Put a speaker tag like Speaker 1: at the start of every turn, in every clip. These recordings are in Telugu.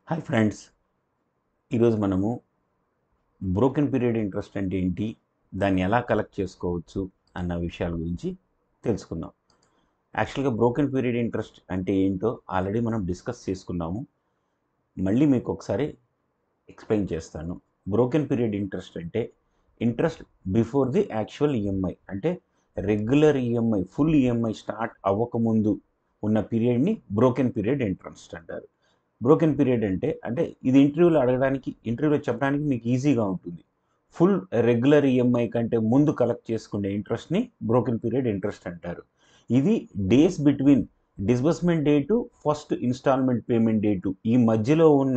Speaker 1: హాయ్ ఫ్రెండ్స్ ఈరోజు మనము బ్రోకెన్ పీరియడ్ ఇంట్రెస్ట్ అంటే ఏంటి దాన్ని ఎలా కలెక్ట్ చేసుకోవచ్చు అన్న విషయాల గురించి తెలుసుకుందాం యాక్చువల్గా బ్రోకెన్ పీరియడ్ ఇంట్రెస్ట్ అంటే ఏంటో ఆల్రెడీ మనం డిస్కస్ చేసుకున్నాము మళ్ళీ మీకు ఒకసారి ఎక్స్ప్లెయిన్ చేస్తాను బ్రోకెన్ పీరియడ్ ఇంట్రెస్ట్ అంటే interest before the actual EMI అంటే regular EMI full EMI start అవ్వకముందు ఉన్న పీరియడ్ని బ్రోకెన్ పీరియడ్ ఇంట్రెస్ట్ అంటారు బ్రోకెన్ పీరియడ్ అంటే అంటే ఇది ఇంటర్వ్యూలో అడగడానికి ఇంటర్వ్యూలో చెప్పడానికి మీకు ఈజీగా ఉంటుంది ఫుల్ రెగ్యులర్ ఈఎంఐ కంటే ముందు కలెక్ట్ చేసుకునే ఇంట్రెస్ట్ని బ్రోకెన్ పీరియడ్ ఇంట్రెస్ట్ అంటారు ఇది days between disbursement date first instalment payment date ఈ మధ్యలో ఉన్న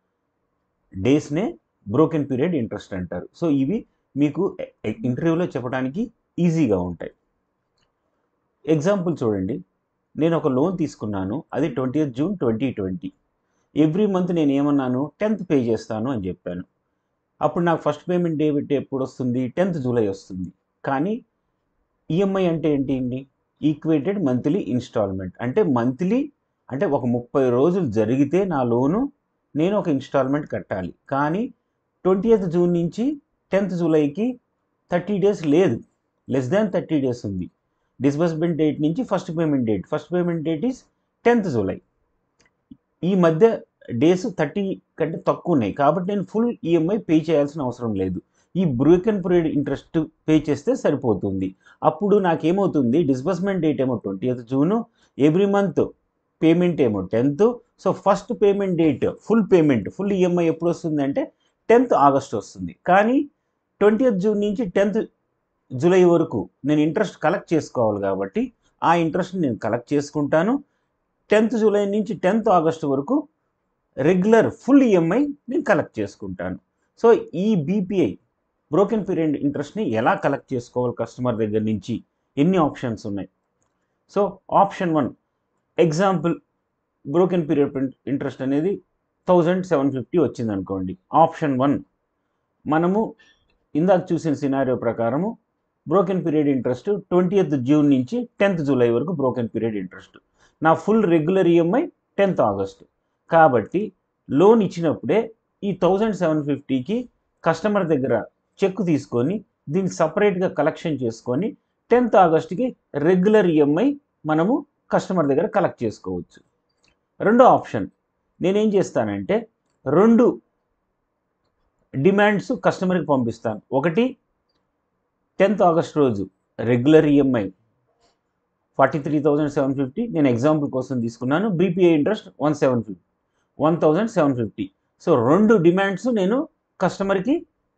Speaker 1: డేస్నే బ్రోకెన్ పీరియడ్ ఇంట్రెస్ట్ అంటారు సో ఇవి మీకు ఇంటర్వ్యూలో చెప్పడానికి ఈజీగా ఉంటాయి ఎగ్జాంపుల్ చూడండి నేను ఒక లోన్ తీసుకున్నాను అది twenty June twenty twenty every month నేను ఏమన్నాను టెన్త్ పే చేస్తాను అని చెప్పాను అప్పుడు నాకు ఫస్ట్ పేమెంట్ డేబిట్ ఎప్పుడు వస్తుంది టెన్త్ జూలై వస్తుంది కానీ ఈఎంఐ అంటే ఏంటి ఈక్వేటెడ్ మంత్లీ ఇన్స్టాల్మెంట్ అంటే మంత్లీ అంటే ఒక ముప్పై రోజులు జరిగితే నా లోను నేను ఒక ఇన్స్టాల్మెంట్ కట్టాలి కానీ ట్వంటీ జూన్ నుంచి టెన్త్ జూలైకి థర్టీ డేస్ లేదు లెస్ దాన్ థర్టీ డేస్ ఉంది డిస్బర్స్మెంట్ డేట్ నుంచి first payment date first payment date is tenth July ఈ మధ్య డేస్ థర్టీ కంటే తక్కువ ఉన్నాయి కాబట్టి నేను ఫుల్ ఈఎంఐ పే చేయాల్సిన అవసరం లేదు ఈ బ్రోకెన్ పీరియడ్ ఇంట్రెస్ట్ పే చేస్తే సరిపోతుంది అప్పుడు నాకేమవుతుంది డిస్బర్స్మెంట్ డేట్ ఏమో twenty June every month payment ఏమో tenth so first payment date full payment full EMI ఎప్పుడు వస్తుంది అంటే టెన్త్ ఆగస్ట్ వస్తుంది కానీ ట్వంటీ జూన్ నుంచి టెన్త్ జూలై వరకు నేను ఇంట్రెస్ట్ కలెక్ట్ చేసుకోవాలి కాబట్టి ఆ ఇంట్రెస్ట్ నేను కలెక్ట్ చేసుకుంటాను టెన్త్ జూలై నుంచి టెన్త్ ఆగస్ట్ వరకు రెగ్యులర్ ఫుల్ ఈఎంఐ నేను కలెక్ట్ చేసుకుంటాను సో ఈ బీపీఐ బ్రోకెన్ పీరియడ్ ఇంట్రెస్ట్ని ఎలా కలెక్ట్ చేసుకోవాలి కస్టమర్ దగ్గర నుంచి ఎన్ని ఆప్షన్స్ ఉన్నాయి so option one example broken period interest అనేది థౌజండ్ సెవెన్ ఫిఫ్టీ వచ్చింది అనుకోండి ఆప్షన్ వన్ మనము ఇందాక చూసిన సినారియో ప్రకారము broken period interest twenty June నుంచి టెన్త్ జూలై వరకు బ్రోకెన్ పీరియడ్ ఇంట్రెస్ట్ నా full regular EMI tenth August కాబట్టి లోన్ ఇచ్చినప్పుడే ఈ థౌజండ్ సెవెన్ ఫిఫ్టీకి కస్టమర్ దగ్గర చెక్ తీసుకొని దీన్ని సపరేట్గా కలెక్షన్ చేసుకొని టెన్త్ ఆగస్ట్కి రెగ్యులర్ ఈఎంఐ మనము కస్టమర్ దగ్గర కలెక్ట్ చేసుకోవచ్చు రెండో ఆప్షన్ నేనేం చేస్తానంటే రెండు డిమాండ్స్ కస్టమర్కి పంపిస్తాను ఒకటి టెన్త్ ఆగస్ట్ రోజు regular EMI forty three thousand seven fifty నేను ఎగ్జాంపుల్ కోసం తీసుకున్నాను BPI interest one seven fifty one thousand seven fifty so రెండు డిమాండ్స్ నేను కస్టమర్కి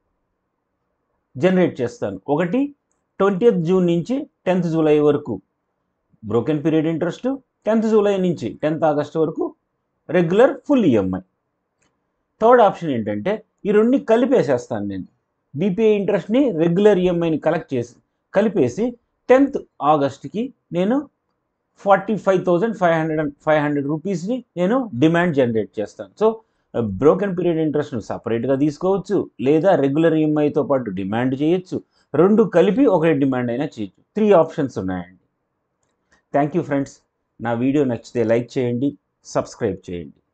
Speaker 1: జనరేట్ చేస్తాను ఒకటి ట్వంటీ జూన్ నుంచి టెన్త్ జూలై వరకు broken period interest tenth July నుంచి టెన్త్ ఆగస్ట్ వరకు regular full EMI third option ఏంటంటే ఈ రెండుని కలిపేసేస్తాను నేను బీపీఐ ఇంట్రెస్ట్ని రెగ్యులర్ ఈఎంఐని కలెక్ట్ చేసి కలిపేసి టెన్త్ ఆగస్ట్కి నేను forty five thousand five hundred and five hundred రూపీస్ని నేను డిమాండ్ జనరేట్ చేస్తాను సో బ్రోకెన్ పీరియడ్ ఇంట్రెస్ట్ను సపరేట్గా తీసుకోవచ్చు లేదా రెగ్యులర్ ఈఎంఐతో పాటు డిమాండ్ చేయొచ్చు రెండు కలిపి ఒకటే డిమాండ్ అయినా చేయొచ్చు త్రీ ఆప్షన్స్ ఉన్నాయండి థ్యాంక్ యూ ఫ్రెండ్స్ నా వీడియో నచ్చితే లైక్ చేయండి సబ్స్క్రైబ్ చేయండి